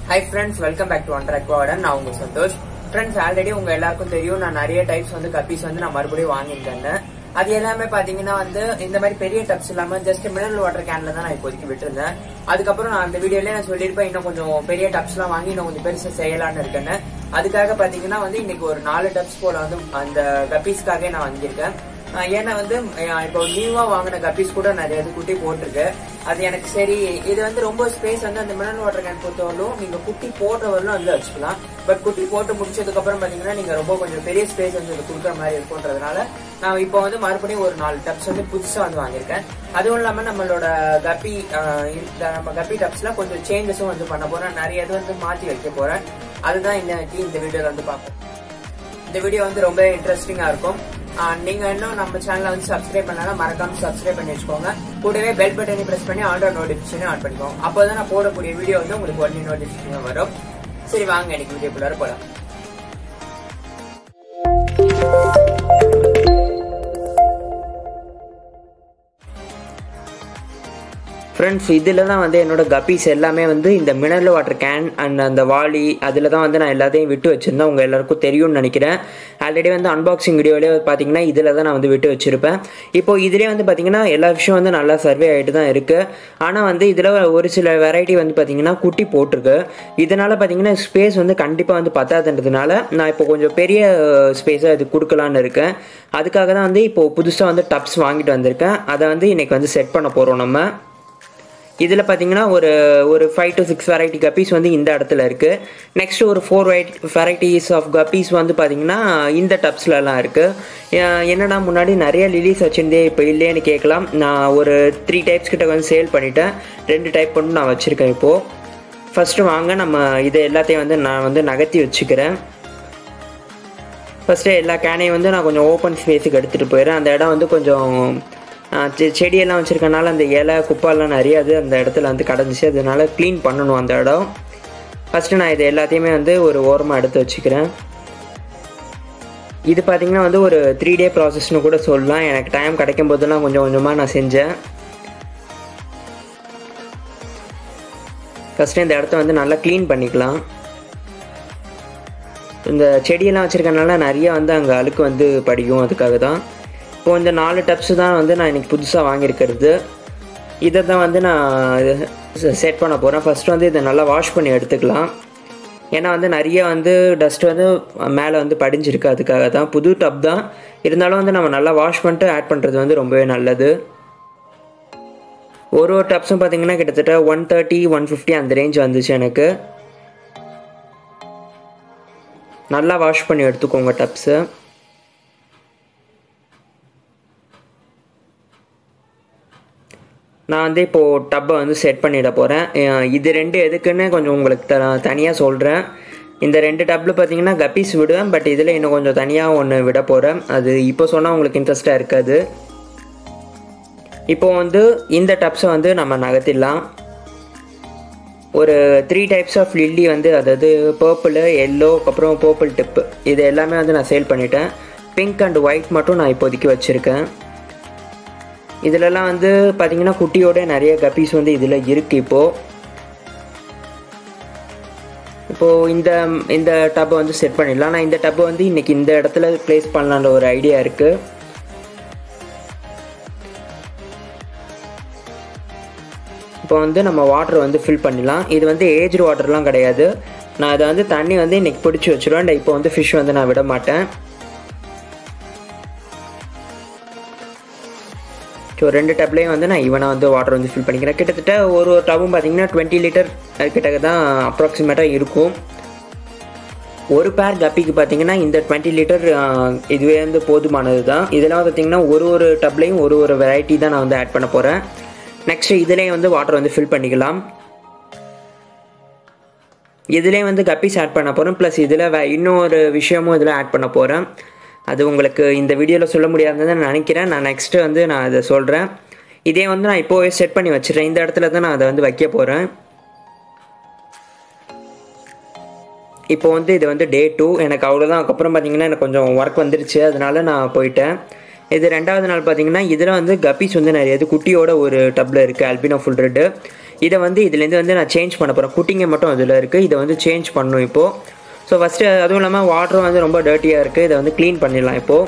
high friends welcome back to one track warden நான் உங்க Santhosh friends already உங்க எல்லாருக்கும் தெரியும் நான் நிறைய டைப்ஸ் வந்து கப்பீஸ் வந்து நான் மறுபடியும் வாங்கியிருந்தேன் அது எல்லாமே பாத்தீங்கன்னா வந்து இந்த மாதிரி பெரிய டப்ஸ் இல்லாம ஜஸ்ட் மினரல் வாட்டர் கேன்ல தான் நான் இப்போதைக்கு விட்டுருந்தேன் அதுக்கப்புறம் நான் அந்த வீடியோல நான் சொல்லியிருப்பேன் இன்னும் கொஞ்சம் பெரிய டப்ஸ் எல்லாம் வாங்கி இன்னும் கொஞ்சம் பெருசா செய்யலாம்னு இருக்கேன்னு அதுக்காக பாத்தீங்கன்னா வந்து இன்னைக்கு ஒரு நாலு டப்ஸ் போல வந்து அந்த கப்பீஸ்க்காக நான் வாங்கியிருக்கேன் ஆஹ் ஏன்னா வந்து அஹ் இப்போ நியூவா வாங்கின கப்பீஸ் கூட நிறைய இது குட்டி போட்டிருக்கு அது எனக்கு சரி இது வந்து ரொம்ப ஸ்பேஸ் வந்து அந்த மினரல் வாட்டர் கேன் பொறுத்தவரையும் நீங்க குட்டி போடுறவரையும் அதுல வச்சுக்கலாம் பட் குட்டி போட்டு முடிச்சதுக்கு அப்புறம் பாத்தீங்கன்னா நீங்க ரொம்ப கொஞ்சம் பெரிய ஸ்பேஸ் வந்து இது கொடுக்குற மாதிரி இருக்கும்ன்றதுனால நான் இப்போ வந்து மறுபடியும் ஒரு நாலு டப்ஸ் வந்து புதுசா வந்து வாங்கியிருக்கேன் அதுவும் இல்லாம நம்மளோட கப்பி ஆஹ் இந்த நம்ம கப்பி டப்ஸ்ல கொஞ்சம் சேஞ்சஸும் வந்து பண்ண போறேன் நிறைய இது வந்து மாத்தி வைக்க போறேன் அதுதான் இன்னைக்கு இந்த வீடியோல வந்து பார்ப்போம் இந்த வீடியோ வந்து ரொம்ப இன்ட்ரெஸ்டிங்கா இருக்கும் ஆஹ் நீங்க இன்னும் நம்ம சேனலை வந்து சப்ஸ்கிரைப் பண்ணலாம் மறக்காம சப்ஸ்கிரைப் பண்ணி வச்சுக்கோங்க கூடவே பெல் பட்டனை பிரஸ் பண்ணி ஆண்டர் நோட்டிபிகேஷன் ஆன் பண்ணிக்கோங்க அப்போதான் நான் போடக்கூடிய வீடியோ வந்து உங்களுக்கு உடனே நோட்டிபிகேஷன் வரும் சரி வாங்க எனக்கு வீடியோக்குள்ளார போலாம் ஃப்ரெண்ட்ஸ் இதில் தான் வந்து என்னோட கப்பீஸ் எல்லாமே வந்து இந்த மினரல் வாட்டர் கேன் அண்ட் அந்த வாளி அதில் தான் வந்து நான் எல்லாத்தையும் விட்டு வச்சுருந்தேன் உங்கள் எல்லாருக்கும் தெரியும்னு நினைக்கிறேன் ஆல்ரெடி வந்து அன்பாக்சிங் வீடியோலேயே பார்த்தீங்கன்னா இதில் தான் நான் வந்து விட்டு வச்சுருப்பேன் இப்போ இதிலே வந்து பார்த்தீங்கன்னா எல்லா விஷயம் வந்து நல்லா சர்வே ஆகிட்டு தான் இருக்குது ஆனால் வந்து இதில் ஒரு சில வெரைட்டி வந்து பார்த்தீங்கன்னா குட்டி போட்டிருக்கு இதனால் பார்த்தீங்கன்னா ஸ்பேஸ் வந்து கண்டிப்பாக வந்து பத்தாதுன்றதுனால நான் இப்போ கொஞ்சம் பெரிய ஸ்பேஸாக இது கொடுக்கலான்னு இருக்கேன் அதுக்காக தான் வந்து இப்போது புதுசாக வந்து டப்ஸ் வாங்கிட்டு வந்திருக்கேன் அதை வந்து இன்றைக்கி வந்து செட் பண்ண போகிறோம் நம்ம இதில் பார்த்தீங்கன்னா ஒரு ஒரு five to six variety guppies வந்து இந்த இடத்துல இருக்குது நெக்ஸ்ட் ஒரு ஃபோர் வெரைட்டிஸ் ஆஃப் கப்பீஸ் வந்து பார்த்தீங்கன்னா இந்த டப்ஸ்லலாம் இருக்குது என்னடா முன்னாடி நிறைய லிலிஸ் வச்சுருந்தே இப்போ இல்லையேன்னு கேட்கலாம் நான் ஒரு த்ரீ டைப்ஸ் கிட்ட வந்து சேல் பண்ணிட்டேன் ரெண்டு டைப் மட்டும் நான் வச்சுருக்கேன் இப்போது ஃபஸ்ட்டு வாங்க நம்ம இதை எல்லாத்தையும் வந்து நான் வந்து நகர்த்தி வச்சுக்கிறேன் ஃபஸ்ட்டு எல்லா கேனையும் வந்து நான் கொஞ்சம் ஓப்பன் ஸ்பேஸுக்கு எடுத்துகிட்டு போயிடுறேன் அந்த இடம் வந்து கொஞ்சம் செடியெல்லாம் வச்சுருக்கனால அந்த இலை குப்பாலாம் நிறைய அது அந்த இடத்துல வந்து கிடந்துச்சு அதனால க்ளீன் பண்ணணும் அந்த இடம் ஃபஸ்ட்டு நான் இது எல்லாத்தையுமே வந்து ஒரு ஓரமாக எடுத்து வச்சுக்கிறேன் இது பார்த்திங்கன்னா வந்து ஒரு த்ரீ டே ப்ராசஸ்னு கூட சொல்லலாம் எனக்கு டைம் கிடைக்கும் போதெல்லாம் கொஞ்சம் கொஞ்சமாக நான் செஞ்சேன் ஃபஸ்ட்டு இந்த இடத்த வந்து நல்லா க்ளீன் பண்ணிக்கலாம் இந்த செடியெல்லாம் வச்சுருக்கனால நிறைய வந்து அங்கே அழுக்கு வந்து படிக்கும் அதுக்காக தான் இப்போ இந்த நாலு டப்ஸ் தான் வந்து நான் இன்றைக்கி புதுசாக வாங்கியிருக்கிறது இதை தான் வந்து நான் செட் பண்ண போகிறேன் ஃபஸ்ட்டு வந்து இதை நல்லா வாஷ் பண்ணி எடுத்துக்கலாம் ஏன்னா வந்து நிறைய வந்து டஸ்ட் வந்து மேலே வந்து படிஞ்சிருக்கு அதுக்காக தான் புது டப் தான் இருந்தாலும் வந்து நம்ம நல்லா வாஷ் பண்ணிட்டு ஆட் பண்ணுறது வந்து ரொம்பவே நல்லது ஒரு ஒரு டப்ஸும் பார்த்தீங்கன்னா கிட்டத்தட்ட ஒன் தேர்ட்டி ஒன் ஃபிஃப்டி அந்த ரேஞ்ச் வந்துச்சு எனக்கு நல்லா வாஷ் பண்ணி எடுத்துக்கோங்க டப்ஸு நான் வந்து இப்போது டப்பை வந்து செட் பண்ணிட போகிறேன் இது ரெண்டு எதுக்குன்னு கொஞ்சம் உங்களுக்கு த தனியாக சொல்கிறேன் இந்த ரெண்டு டப்பில் பார்த்தீங்கன்னா கப்பீஸ் விடுவேன் பட் இதில் இன்னும் கொஞ்சம் தனியாக ஒன்று விட போகிறேன் அது இப்போ சொன்னால் உங்களுக்கு இன்ட்ரெஸ்ட்டாக இருக்காது இப்போ வந்து இந்த டப்ஸை வந்து நம்ம நகர்த்திடலாம் ஒரு த்ரீ டைப்ஸ் ஆஃப் லில்லி வந்து அதாவது பர்பிள் எல்லோ அப்புறம் பர்பிள் டிப்பு இது எல்லாமே வந்து நான் சேல் பண்ணிட்டேன் பிங்க் அண்ட் ஒயிட் மட்டும் நான் இப்போதைக்கு வச்சுருக்கேன் இதிலலாம் வந்து பார்த்தீங்கன்னா குட்டியோட நிறைய கப்பீஸ் வந்து இதில் இருக்குது இப்போது இப்போது இந்த இந்த டப்பை வந்து செட் பண்ணிடலாம் நான் இந்த டப்பை வந்து இன்றைக்கி இந்த இடத்துல ப்ளேஸ் பண்ணலான்ற ஒரு ஐடியா இருக்குது இப்போ வந்து நம்ம வாட்டர் வந்து ஃபில் பண்ணிடலாம் இது வந்து ஏஜ்டு வாட்டர்லாம் கிடையாது நான் இதை வந்து தண்ணி வந்து இன்றைக்கி பிடிச்சி வச்சுருவேன் இப்போ வந்து ஃபிஷ் வந்து நான் விட மாட்டேன் ஸோ ரெண்டு டப்லேயும் வந்து நான் ஈவனாக வந்து வாட்டர் வந்து ஃபில் பண்ணிக்கிறேன் கிட்டத்தட்ட ஒரு ஒரு டப்பும் பார்த்தீங்கன்னா டுவெண்ட்டி லிட்டர் கிட்ட தான் அப்ராக்சிமேட்டாக இருக்கும் ஒரு பேர் கப்பிக்கு பார்த்தீங்கன்னா இந்த டுவெண்ட்டி லிட்டர் இதுவே வந்து போதுமானது தான் இதெல்லாம் பார்த்தீங்கன்னா ஒரு ஒரு டப்லேயும் ஒரு ஒரு வெரைட்டி தான் நான் வந்து ஆட் பண்ண போகிறேன் நெக்ஸ்ட் இதுலேயும் வந்து வாட்டர் வந்து ஃபில் பண்ணிக்கலாம் இதுலேயும் வந்து கப்பீஸ் ஆட் பண்ண போகிறேன் ப்ளஸ் இதில் வே இன்னொரு விஷயமும் இதில் ஆட் பண்ண போகிறேன் அது உங்களுக்கு இந்த வீடியோவில் சொல்ல முடியாதுன்னு நினைக்கிறேன் நான் நெக்ஸ்ட்டு வந்து நான் அதை சொல்கிறேன் இதே வந்து நான் இப்போவே செட் பண்ணி வச்சுறேன் இந்த இடத்துல தான் நான் அதை வந்து வைக்க போகிறேன் இப்போ வந்து இது வந்து டே டூ எனக்கு அவ்வளோதான் அதுக்கப்புறம் பார்த்தீங்கன்னா எனக்கு கொஞ்சம் ஒர்க் வந்துருச்சு அதனால நான் போயிட்டேன் இது ரெண்டாவது நாள் பார்த்தீங்கன்னா இதில் வந்து கப்பீஸ் வந்து நிறைய இது குட்டியோட ஒரு டப்பில் இருக்குது அல்பினோ ஃபுல் ரெட்டு இதை வந்து இதுலேருந்து வந்து நான் சேஞ்ச் பண்ண போகிறேன் குட்டிங்க மட்டும் அதில் இருக்குது இதை வந்து சேஞ்ச் பண்ணணும் இப்போது ஸோ ஃபஸ்ட்டு அதுவும் இல்லாமல் வாட்டரும் வந்து ரொம்ப டர்ட்டியாக இருக்குது இதை வந்து க்ளீன் பண்ணிடலாம் இப்போது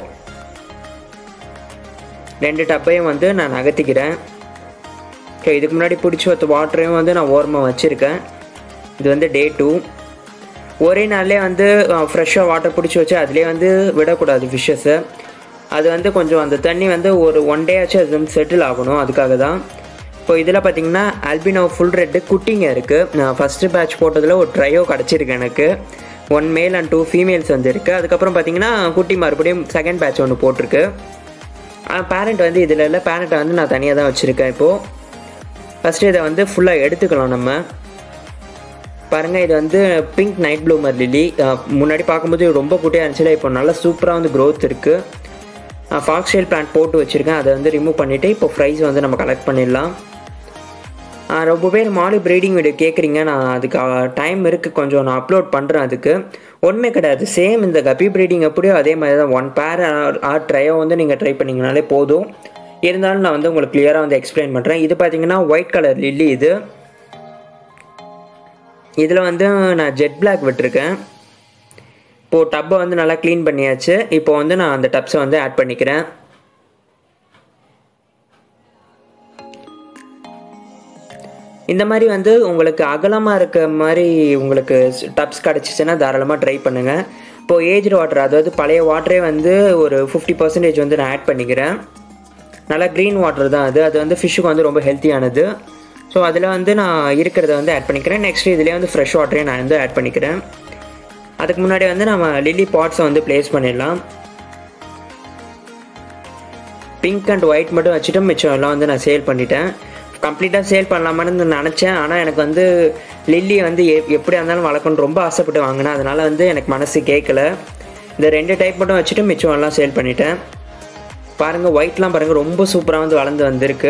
ரெண்டு டப்பையும் வந்து நான் நகர்த்திக்கிறேன் ஓகே இதுக்கு முன்னாடி பிடிச்சி வச்ச வாட்டரையும் வந்து நான் ஓரமாக வச்சுருக்கேன் இது வந்து டே டூ ஒரே நாள்லேயே வந்து ஃப்ரெஷ்ஷாக வாட்டர் பிடிச்சி வச்சு அதுலேயே வந்து விடக்கூடாது ஃபிஷ்ஷஸை அது வந்து கொஞ்சம் அந்த தண்ணி வந்து ஒரு ஒன் டே ஆச்சு அது வந்து செட்டில் ஆகணும் அதுக்காக தான் இப்போ இதில் பார்த்தீங்கன்னா ஆல்பினோ ஃபுல் ரெட்டு குட்டிங்க இருக்குது நான் ஃபஸ்ட்டு பேட்ச் போட்டதில் ஒரு ட்ரையோ கிடச்சிருக்கு எனக்கு one male and two females வந்து இருக்குது அதுக்கப்புறம் பார்த்தீங்கன்னா குட்டி மறுபடியும் செகண்ட் பேட்ச் ஒன்று போட்டிருக்கு பேரண்ட் வந்து இதில் இல்லை பேரண்ட்டை வந்து நான் தனியாக தான் வச்சுருக்கேன் இப்போது ஃபஸ்ட்டு இதை வந்து ஃபுல்லாக எடுத்துக்கலாம் நம்ம பாருங்கள் இது வந்து பிங்க் நைட் ப்ளூமர் லிலி முன்னாடி பார்க்கும்போது ரொம்ப குட்டியாக இருந்துச்சுல இப்போ நல்லா சூப்பராக வந்து க்ரோத் இருக்குது ஃபாக்ஸ்டைல் பிளான்ட் போட்டு வச்சுருக்கேன் அதை வந்து ரிமூவ் பண்ணிவிட்டு இப்போ ப்ரைஸ் வந்து நம்ம கலெக்ட் பண்ணிடலாம் ரொம்ப பேர் மாடு ப்ரீடிங் வீடியோ கேட்குறீங்க நான் அதுக்கு டைம் இருக்குது கொஞ்சம் நான் அப்லோட் பண்ணுறேன் அதுக்கு ஒன்றுமே கிடையாது சேம் இந்த கப்பி ப்ரீடிங் எப்படியோ அதே மாதிரி தான் ஒன் பேர் ஆர் ட்ரையோ வந்து நீங்கள் ட்ரை பண்ணிங்கனாலே போதும் இருந்தாலும் நான் வந்து உங்களுக்கு கிளியராக வந்து எக்ஸ்பிளைன் பண்ணுறேன் இது பார்த்தீங்கன்னா ஒயிட் கலர் லில்லி இது இதில் வந்து நான் ஜெட் பிளாக் விட்டுருக்கேன் இப்போது டப்பை வந்து நல்லா க்ளீன் பண்ணியாச்சு இப்போ வந்து நான் அந்த டப்ஸை வந்து ஆட் பண்ணிக்கிறேன் இந்த மாதிரி வந்து உங்களுக்கு அகலமாக இருக்க மாதிரி உங்களுக்கு டப்ஸ் கிடச்சிச்சின்னா தாராளமாக ட்ரை பண்ணுங்கள் இப்போது ஏஜ்டு வாட்டர் அதாவது பழைய வாட்டரே வந்து ஒரு ஃபிஃப்டி பர்சன்டேஜ் வந்து நான் ஆட் பண்ணிக்கிறேன் நல்லா க்ரீன் வாட்டர் தான் அது அது வந்து ஃபிஷ்ஷுக்கு வந்து ரொம்ப ஹெல்த்தியானது ஸோ அதில் வந்து நான் இருக்கிறத வந்து ஆட் பண்ணிக்கிறேன் நெக்ஸ்ட் இதுலேயே வந்து ஃப்ரெஷ் வாட்டரையும் நான் வந்து ஆட் பண்ணிக்கிறேன் அதுக்கு முன்னாடி வந்து நம்ம லில்லி பாட்ஸை வந்து ப்ளேஸ் பண்ணிடலாம் பிங்க் அண்ட் ஒயிட் மட்டும் வச்சுட்டு மிச்சம் எல்லாம் வந்து நான் சேல் பண்ணிட்டேன் கம்ப்ளீட்டாக சேல் பண்ணலாமான்னு நினச்சேன் ஆனால் எனக்கு வந்து லில்லி வந்து எ எப்படியா இருந்தாலும் வளர்க்கணும்னு ரொம்ப ஆசைப்பட்டு வாங்கினேன் அதனால் வந்து எனக்கு மனசு கேட்கல இந்த ரெண்டு டைப் மட்டும் வச்சுட்டு மிச்சம் எல்லாம் சேல் பண்ணிட்டேன் பாருங்கள் ஒயிட்லாம் பாருங்கள் ரொம்ப சூப்பராக வந்து வளர்ந்து வந்திருக்கு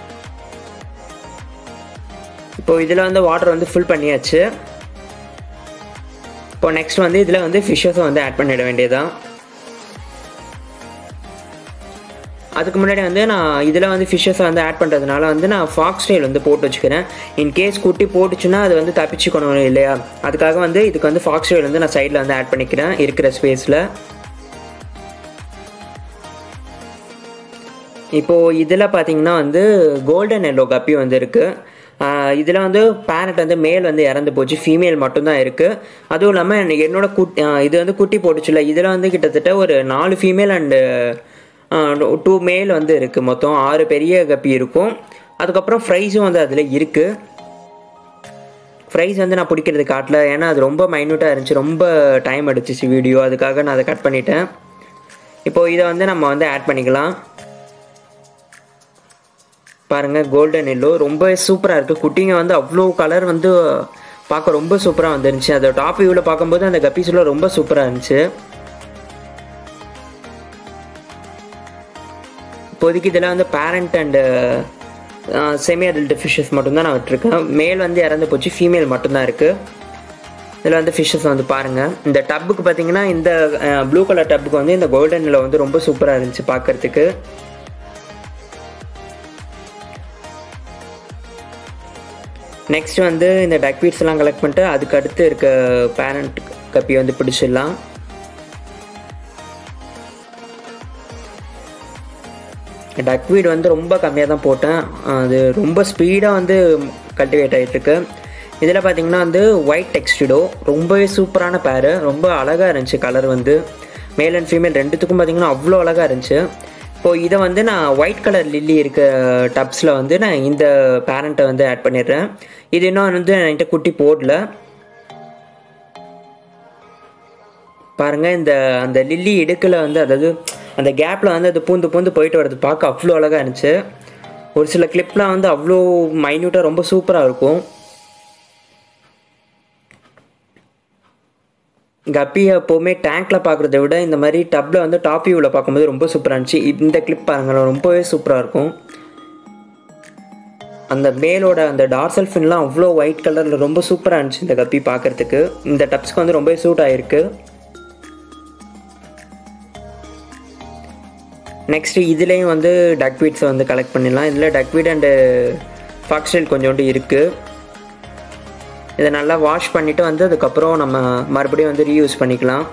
இப்போ இதில் வந்து வாட்டர் வந்து ஃபில் பண்ணியாச்சு இப்போ நெக்ஸ்ட் வந்து இதில் வந்து ஃபிஷ்ஷஸை வந்து ஆட் பண்ணிட வேண்டியதான் அதுக்கு முன்னாடி வந்து நான் இதில் வந்து ஃபிஷ்ஷஸை வந்து ஆட் பண்ணுறதுனால வந்து நான் ஃபாக்ஸ் ஸ்டைல் வந்து போட்டு வச்சுக்கிறேன் இன்கேஸ் குட்டி போட்டுச்சுன்னா அது வந்து தப்பிச்சுக்கணும் இல்லையா அதுக்காக வந்து இதுக்கு வந்து ஃபாக்ஸ் ஸ்டைல் வந்து நான் சைடில் வந்து ஆட் பண்ணிக்கிறேன் இருக்கிற ஸ்பேஸில் இப்போது இதில் பார்த்தீங்கன்னா வந்து கோல்டன் எல்லோ கப்பி வந்து இருக்குது இதில் வந்து பேரட் வந்து மேல் வந்து இறந்து போச்சு ஃபீமேல் மட்டும்தான் இருக்குது அதுவும் இல்லாமல் என்னோட குட் இது வந்து குட்டி போட்டுச்சுல இதில் வந்து கிட்டத்தட்ட ஒரு நாலு ஃபீமேல் அண்டு டூ மேல் வந்து இருக்குது மொத்தம் ஆறு பெரிய கப்பி இருக்கும் அதுக்கப்புறம் ஃப்ரைஸும் வந்து அதில் இருக்குது ஃப்ரைஸ் வந்து நான் பிடிக்கிறது காட்டல ஏன்னா அது ரொம்ப மைன்யூட்டாக இருந்துச்சு ரொம்ப டைம் எடுத்துச்சு வீடியோ அதுக்காக நான் அதை கட் பண்ணிட்டேன் இப்போது இதை வந்து நம்ம வந்து ஆட் பண்ணிக்கலாம் பாருங்கள் கோல்டன் எல்லோ ரொம்ப சூப்பராக இருக்குது குட்டிங்க வந்து அவ்வளோ கலர் வந்து பார்க்க ரொம்ப சூப்பராக வந்துருந்துச்சு அதை டாப் வியூவில் பார்க்கும்போது அந்த கப்பீஸ்லாம் ரொம்ப சூப்பராக இருந்துச்சு இப்போதைக்கு இதில் வந்து parent and semi adult fishes மட்டும்தான் நான் விட்டுருக்கேன் மேல் வந்து இறந்து போச்சு ஃபீமேல் மட்டும்தான் இருக்குது இதில் வந்து ஃபிஷ்ஷஸ் வந்து பாருங்கள் இந்த டப்புக்கு பார்த்தீங்கன்னா இந்த ப்ளூ கலர் டப்புக்கு வந்து இந்த கோல்டனில் வந்து ரொம்ப சூப்பராக இருந்துச்சு பார்க்குறதுக்கு நெக்ஸ்ட் வந்து இந்த டக்வீட்ஸ்லாம் கலெக்ட் பண்ணிட்டு அதுக்கு அடுத்து இருக்க பேரண்ட் கப்பி வந்து பிடிச்சிடலாம் டக்வீட் வந்து ரொம்ப கம்மியாக தான் போட்டேன் அது ரொம்ப ஸ்பீடாக வந்து கல்டிவேட் ஆகிட்டுருக்கு இதில் பார்த்தீங்கன்னா வந்து ஒயிட் டெக்ஸ்டிடோ ரொம்பவே சூப்பரான பேரு ரொம்ப அழகாக இருந்துச்சு கலர் வந்து மேல் அண்ட் ஃபீமேல் ரெண்டுத்துக்கும் பார்த்தீங்கன்னா அவ்வளோ அழகாக இருந்துச்சு இப்போது இதை வந்து நான் ஒயிட் கலர் லில்லி இருக்க டப்ஸில் வந்து நான் இந்த பேரண்ட்டை வந்து ஆட் பண்ணிடுறேன் இது இன்னும் வந்து என்கிட்ட குட்டி போடல பாருங்கள் இந்த அந்த லில்லி இடுக்கில் வந்து அதாவது அந்த கேப்பில் வந்து அது பூந்து பூந்து போயிட்டு வரது பார்க்க அவ்வளோ அழகாக இருந்துச்சு ஒரு சில கிளிப்லாம் வந்து அவ்வளோ மைன்யூட்டாக ரொம்ப சூப்பராக இருக்கும் கப்பியை எப்போவுமே டேங்க்கில் பார்க்குறத விட இந்த மாதிரி டப்பில் வந்து டாப் வியூவில் பார்க்கும்போது ரொம்ப சூப்பராக இருந்துச்சு இந்த கிளிப் பாருங்கள் ரொம்பவே சூப்பராக இருக்கும் அந்த மேலோட அந்த டார்சல் ஃபின்லாம் அவ்வளோ ஒயிட் கலரில் ரொம்ப சூப்பராக இருந்துச்சு இந்த கப்பி பார்க்குறதுக்கு இந்த டப்ஸ்க்கு வந்து ரொம்பவே சூட் ஆகிருக்கு நெக்ஸ்ட் இதுலேயும் வந்து டக்வீட்ஸை வந்து கலெக்ட் பண்ணிடலாம் இதில் டக்வீட் அண்டு ஃபாக்ஸ்டைல் கொஞ்சோண்டு இருக்குது இதை நல்லா வாஷ் பண்ணிவிட்டு வந்து அதுக்கப்புறம் நம்ம மறுபடியும் வந்து ரீயூஸ் பண்ணிக்கலாம்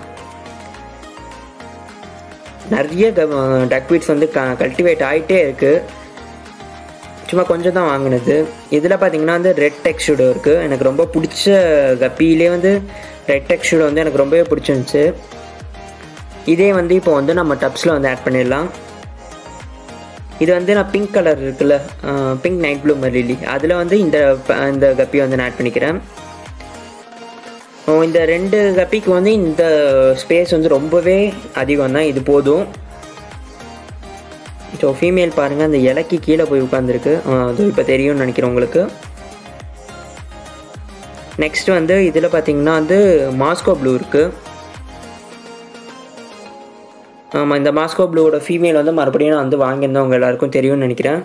நிறைய டக்வீட்ஸ் வந்து க கல்டிவேட் ஆகிட்டே இருக்குது சும்மா கொஞ்சம் தான் வாங்கினது இதில் பார்த்தீங்கன்னா வந்து ரெட் டெக்ஸ்டூடோ இருக்குது எனக்கு ரொம்ப பிடிச்ச கப்பியிலே வந்து ரெட் டெக்ஸ்டூடோ வந்து எனக்கு ரொம்பவே பிடிச்சிருந்துச்சு இதே வந்து இப்போ வந்து நம்ம டப்ஸில் வந்து ஆட் பண்ணிடலாம் இது வந்து நான் பிங்க் கலர் இருக்குல்ல பிங்க் நைட் ப்ளூமர் லில்லி அதில் வந்து இந்த இந்த கப்பி வந்து நான் ஆட் பண்ணிக்கிறேன் இந்த ரெண்டு கப்பிக்கு வந்து இந்த ஸ்பேஸ் வந்து ரொம்பவே அதிகம் தான் இது போதும் ஸோ ஃபீமேல் பாருங்கள் அந்த இலைக்கு கீழே போய் உட்காந்துருக்கு அது இப்போ தெரியும்னு நினைக்கிறேன் உங்களுக்கு நெக்ஸ்ட் வந்து இதில் பார்த்தீங்கன்னா வந்து மாஸ்கோ ப்ளூ இருக்குது ஆமாம் இந்த மாஸ்கோ ப்ளூவோட ஃபீமேல் வந்து மறுபடியும் நான் வந்து வாங்கியிருந்தேன் உங்கள் எல்லாருக்கும் தெரியும்னு நினைக்கிறேன்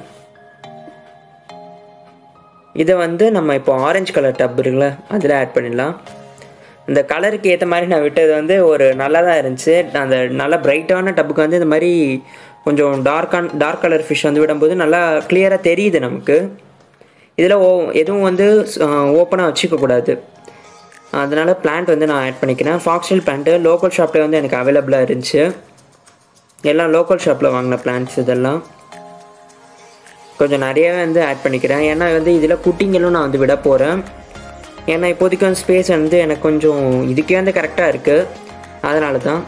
இதை வந்து நம்ம இப்போ ஆரஞ்சு கலர் டப் இருக்குல்ல அதில் ஆட் பண்ணிடலாம் இந்த கலருக்கு ஏற்ற மாதிரி நான் விட்டது வந்து ஒரு நல்லா தான் இருந்துச்சு அந்த நல்ல பிரைட்டான டப்புக்கு வந்து இந்த மாதிரி கொஞ்சம் டார்க்கான டார்க் கலர் ஃபிஷ் வந்து விடும்போது நல்லா கிளியராக தெரியுது நமக்கு இதில் ஓ எதுவும் வந்து ஓப்பனாக வச்சுக்கக்கூடாது அதனால் பிளான்ட் வந்து நான் ஆட் பண்ணிக்கிறேன் ஃபாக்ஸ்டைல் பிளான்ட்டு லோக்கல் ஷாப்பில் வந்து எனக்கு அவைலபிளாக இருந்துச்சு எல்லாம் லோக்கல் ஷாப்பில் வாங்கின பிளான்ட்ஸ் இதெல்லாம் கொஞ்சம் நிறையவே வந்து ஆட் பண்ணிக்கிறேன் ஏன்னா வந்து இதில் குட்டிங்களும் நான் வந்து விட போகிறேன் ஏன்னா இப்போதைக்கு வந்து ஸ்பேஸ் வந்து எனக்கு கொஞ்சம் இதுக்கே வந்து கரெக்டாக இருக்குது அதனால தான்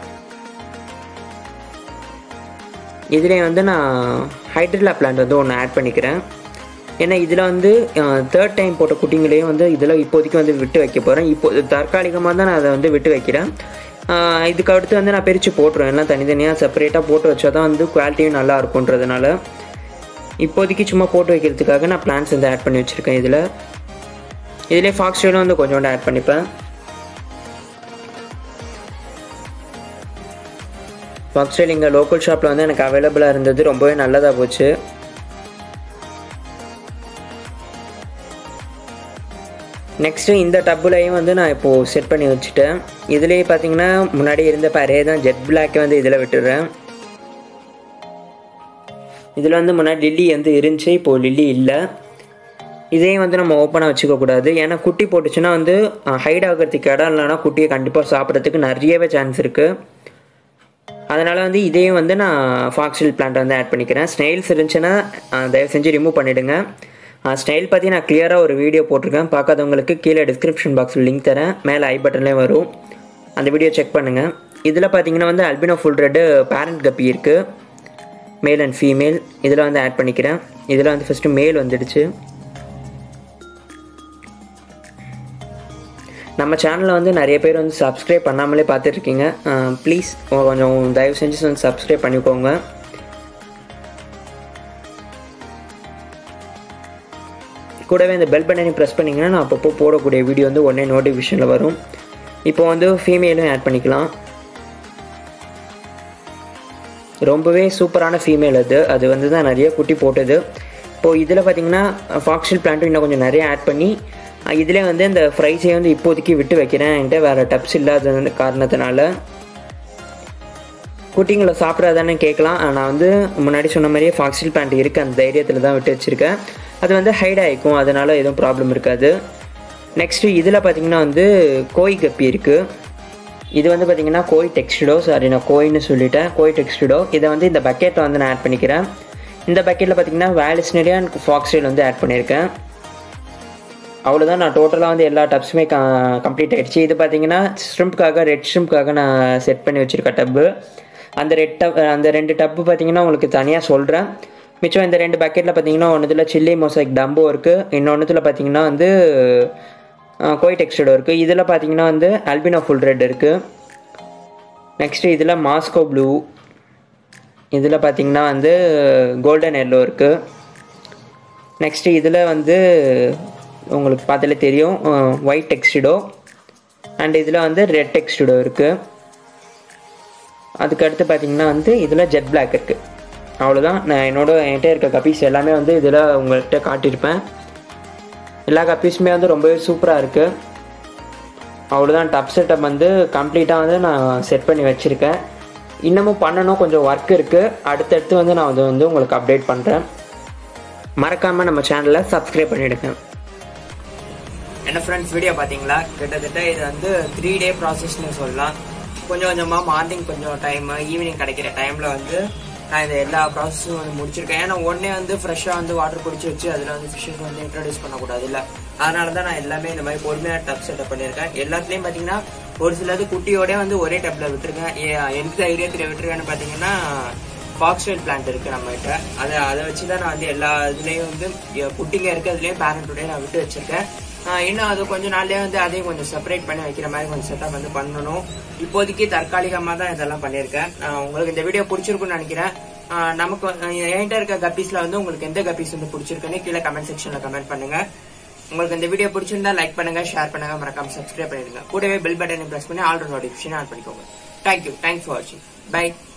இதுலேயே வந்து நான் ஹைட்ரில்லா பிளான்ட் வந்து ஒன்று ஆட் பண்ணிக்கிறேன் ஏன்னா இதில் வந்து தேர்ட் டைம் போட்ட குட்டிங்களையும் வந்து இதில் இப்போதைக்கு வந்து விட்டு வைக்க போகிறேன் இப்போ தற்காலிகமாக தான் நான் அதை வந்து விட்டு வைக்கிறேன் இதுக்கு அடுத்து வந்து நான் பிரித்து போட்டுருவேன் எல்லாம் தனித்தனியாக செப்பரேட்டாக போட்டு வச்சா தான் வந்து குவாலிட்டியும் நல்லா இருக்குன்றதுனால இப்போதைக்கு சும்மா போட்டு வைக்கிறதுக்காக நான் பிளான்ஸ் வந்து ஆட் பண்ணி வச்சுருக்கேன் இதில் இதிலே ஃபாக்ஸ்டைலும் வந்து கொஞ்சோண்டு ஆட் பண்ணிப்பேன் ஃபாக்ஸ்டைல் இங்கே லோக்கல் ஷாப்பில் வந்து எனக்கு அவைலபிளாக இருந்தது ரொம்பவே நல்லதாக போச்சு நெக்ஸ்ட்டு இந்த டப்புலையும் வந்து நான் இப்போது செட் பண்ணி வச்சுட்டேன் இதுலேயே பார்த்தீங்கன்னா முன்னாடி இருந்த பரே தான் ஜெட் பிளாக்கை வந்து இதில் விட்டுடுறேன் இதில் வந்து முன்னாடி லில்லி வந்து இருந்துச்சு இப்போது லில்லி இல்லை இதையும் வந்து நம்ம ஓப்பனாக வச்சுக்கக்கூடாது ஏன்னா குட்டி போட்டுச்சுன்னா வந்து ஹைட் ஆகிறதுக்கு இடம் இல்லைனா குட்டியை கண்டிப்பாக சாப்பிட்றதுக்கு நிறையவே சான்ஸ் இருக்குது அதனால் வந்து இதையும் வந்து நான் ஃபாக்ஸில் பிளான்ட் வந்து ஆட் பண்ணிக்கிறேன் ஸ்னெயில்ஸ் இருந்துச்சுன்னா தயவு செஞ்சு ரிமூவ் பண்ணிவிடுங்க ஸ்டைல் பற்றி நான் கிளியராக ஒரு வீடியோ போட்டிருக்கேன் பார்க்காதவங்களுக்கு கீழே டிஸ்கிரிப்ஷன் பாக்ஸில் லிங்க் தரேன் மேலே ஐ பட்டன்லேயும் வரும் அந்த வீடியோ செக் பண்ணுங்கள் இதில் பார்த்தீங்கன்னா வந்து அல்பினோ ஃபுல் ரெட்டு பேரண்ட் கப்பி இருக்குது மேல் அண்ட் ஃபீமேல் இதில் வந்து ஆட் பண்ணிக்கிறேன் இதில் வந்து ஃபஸ்ட்டு மேல் வந்துடுச்சு நம்ம சேனலில் வந்து நிறைய பேர் வந்து சப்ஸ்கிரைப் பண்ணாமலே பார்த்துட்ருக்கீங்க ப்ளீஸ் கொஞ்சம் தயவு செஞ்சு வந்து சப்ஸ்கிரைப் பண்ணிக்கோங்க கூடவே இந்த பெல் பட்டனை ப்ரெஸ் பண்ணிங்கன்னா நான் அப்பப்போ போடக்கூடிய வீடியோ வந்து உடனே நோட்டிஃபிகேஷனில் வரும் இப்போ வந்து ஃபீமேலும் ஆட் பண்ணிக்கலாம் ரொம்பவே சூப்பரான ஃபீமேல் அது அது வந்து தான் நிறைய குட்டி போட்டது இப்போது இதில் பார்த்தீங்கன்னா ஃபாக்ஸில் பிளான்ட்டும் இன்னும் கொஞ்சம் நிறைய ஆட் பண்ணி இதிலே வந்து இந்த ஃப்ரைஸை வந்து இப்போதைக்கு விட்டு வைக்கிறேன் என்கிட்ட வேறு டப்ஸ் இல்லாத காரணத்தினால குட்டிங்களை சாப்பிடாதானே கேட்கலாம் நான் வந்து முன்னாடி சொன்ன மாதிரியே ஃபாக்ஸில் பிளான்ட் இருக்குது அந்த தைரியத்தில் தான் விட்டு வச்சுருக்கேன் அது வந்து ஹைட் ஆகிக்கும் அதனால் எதுவும் ப்ராப்ளம் இருக்காது நெக்ஸ்ட்டு இதில் பார்த்தீங்கன்னா வந்து கோய் கப்பி இருக்குது இது வந்து பார்த்தீங்கன்னா கோய் டெக்ஸ்டோ சாரி நான் கோயின்னு சொல்லிட்டேன் கோய் டெக்ஸ்டோ இதை வந்து இந்த பக்கெட்டில் வந்து நான் ஆட் பண்ணிக்கிறேன் இந்த பக்கெட்டில் பார்த்தீங்கன்னா வேலிஸ்னரியா அண்ட் ஃபாக்ஸ்டைல் வந்து ஆட் பண்ணியிருக்கேன் அவ்வளோதான் நான் டோட்டலாக வந்து எல்லா டப்ஸுமே க கம்ப்ளீட் ஆகிடுச்சு இது பார்த்தீங்கன்னா ஷ்ரிம்ப்காக ரெட் ஷ்ரிம்ப்காக நான் செட் பண்ணி வச்சுருக்கேன் டப்பு அந்த ரெட் டப் அந்த ரெண்டு டப்பு பார்த்தீங்கன்னா உங்களுக்கு தனியாக சொல்கிறேன் மிச்சம் இந்த ரெண்டு பக்கெட்டில் பார்த்தீங்கன்னா ஒன்றுத்தில் சில்லி மொசைக் டம்போ இருக்குது இன்னொன்றுத்தில் பார்த்தீங்கன்னா வந்து கோய் டெக்ஸ்டோ இருக்குது இதில் பார்த்தீங்கன்னா வந்து அல்பினோ ஃபுல் ரெட் இருக்குது நெக்ஸ்ட்டு இதில் மாஸ்கோ ப்ளூ இதில் பார்த்தீங்கன்னா வந்து கோல்டன் எல்லோ இருக்குது நெக்ஸ்ட்டு இதில் வந்து உங்களுக்கு பார்த்தாலே தெரியும் ஒயிட் டெக்ஸ்டிடோ அண்ட் இதில் வந்து ரெட் டெக்ஸ்டிடோ இருக்குது அதுக்கடுத்து பார்த்தீங்கன்னா வந்து இதில் ஜெட் பிளாக் இருக்குது அவ்வளோதான் நான் என்னோட என்கிட்ட இருக்க கப்பீஸ் எல்லாமே வந்து இதில் உங்கள்கிட்ட காட்டியிருப்பேன் எல்லா கப்பீஸுமே வந்து ரொம்பவே சூப்பராக இருக்குது அவ்வளோதான் டப் செட்டப் வந்து கம்ப்ளீட்டாக வந்து நான் செட் பண்ணி வச்சுருக்கேன் இன்னமும் பண்ணணும் கொஞ்சம் ஒர்க் இருக்குது அடுத்தடுத்து வந்து நான் அது வந்து உங்களுக்கு அப்டேட் பண்ணுறேன் மறக்காம நம்ம சேனலை சப்ஸ்கிரைப் பண்ணிடுங்க என்ன ஃப்ரெண்ட்ஸ் வீடியோ பாத்தீங்களா கிட்டத்தட்ட இது வந்து த்ரீ டே ப்ராசஸ்னு சொல்லலாம் கொஞ்சம் கொஞ்சமா மார்னிங் கொஞ்சம் டைம் ஈவினிங் கிடைக்கிற டைம்ல வந்து நான் இந்த எல்லா ப்ராசஸும் வந்து முடிச்சிருக்கேன் ஏன்னா உடனே வந்து ஃப்ரெஷ்ஷாக வந்து வாட்டர் பிடிச்சி வச்சு அதில் வந்து ஃபிஷ்ஷஸ் வந்து இன்ட்ரடியூஸ் பண்ணக்கூடாது இல்லை அதனால தான் நான் எல்லாமே இந்த மாதிரி பொறுமையாக டப் செட்டப் பண்ணியிருக்கேன் எல்லாத்துலேயும் பார்த்தீங்கன்னா ஒரு சிலது குட்டியோட வந்து ஒரே டப்ல விட்டுருக்கேன் ஏ- எந்த ஐடியாத்தில் விட்டுருக்கேன்னு பார்த்தீங்கன்னா ஃபாக்ஸ்டைல் பிளான்ட் இருக்கு நம்ம கிட்ட அதை அதை வச்சு தான் நான் வந்து எல்லா இதுலேயும் வந்து எ- குட்டிங்க இருக்கு அதுலேயும் பேரண்ட்டோடய நான் விட்டு வச்சிருக்கேன் ஆஹ் இன்னும் அது கொஞ்ச நாள்லயே வந்து அதையும் கொஞ்சம் செப்பரேட் பண்ணி வைக்கிற மாதிரி கொஞ்சம் செட்டப் வந்து பண்ணணும் இப்போதைக்கு தற்காலிகமாக தான் இதெல்லாம் பண்ணியிருக்கேன் ஆஹ் உங்களுக்கு இந்த வீடியோ பிடிச்சிருக்கும்னு நினைக்கிறேன் ஆஹ் நமக்கு வந்து- என்கிட்ட இருக்க கப்பீஸ்ல வந்து உங்களுக்கு எந்த கப்பீஸ் வந்து பிடிச்சிருக்குன்னு கீழே கமெண்ட் செக்ஷன்ல கமெண்ட் பண்ணுங்க உங்களுக்கு இந்த வீடியோ பிடிச்சிருந்தா லைக் பண்ணுங்க ஷேர் பண்ணுங்க மறக்காம சப்ஸ்கிரைப் பண்ணிடுங்க கூடவே பெல் பட்டனை பிரஸ் பண்ணி ஆல்ரெடி நோட்டிஃபிகேஷன் ஆன் பண்ணிக்கோங்க தேங்க்யூ தேங்க்ஸ் ஃபார் வாட்சிங் பை